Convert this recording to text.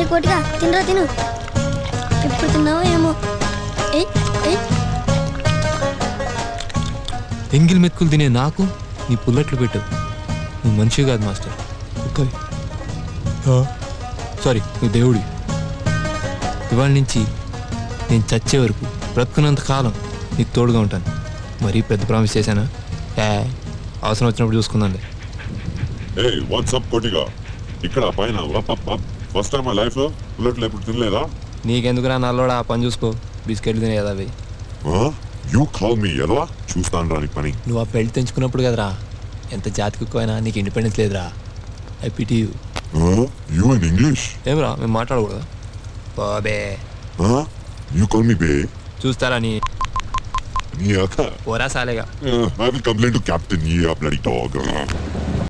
అరే కోటిగా తినరా తిను ఎప్పుడు తిన్నావో ఏమో ఏయ్ ఏయ్ ఎంగిల్ మెతుకులు తినే నాకు నీ పుల్లట్లు పెట్టు నువ్వు మనిషి కాదు మాస్టర్ కుక్కవి సారీ నువ్వు దేవుడి ఇవాళ నుంచి నేను చచ్చే వరకు బ్రతుకున్నంత కాలం నీకు తోడుగా ఉంటాను మరీ పెద్ద ప్రామిస్ చేశానా ఏ అవసరం వచ్చినప్పుడు చూసుకుందండి ఏ వాట్సప్ కొట్టిగా ఇక్కడ పైన ఫస్ట్ టైం మా లైఫ్ లో బుల్లెట్లు ఎప్పుడు తినలేదా నీకెందుకురా నల్లోడా ఆ పని చూసుకో బిస్కెట్లు తినే కదా అవి యూ కాల్ మీ ఎలా చూస్తాను రాని పని నువ్వు ఆ పెళ్లి తెంచుకున్నప్పుడు కదరా ఎంత జాతి కుక్కైనా నీకు ఇండిపెండెన్స్ లేదురా I pity you you in English ఏమరా మేము మాట్లాడకూడదా బాబే యూ కాల్ మీ బే చూస్తారా నీ నీ అక్క పోరా సాలేగా I will complaint to captain you bloody dog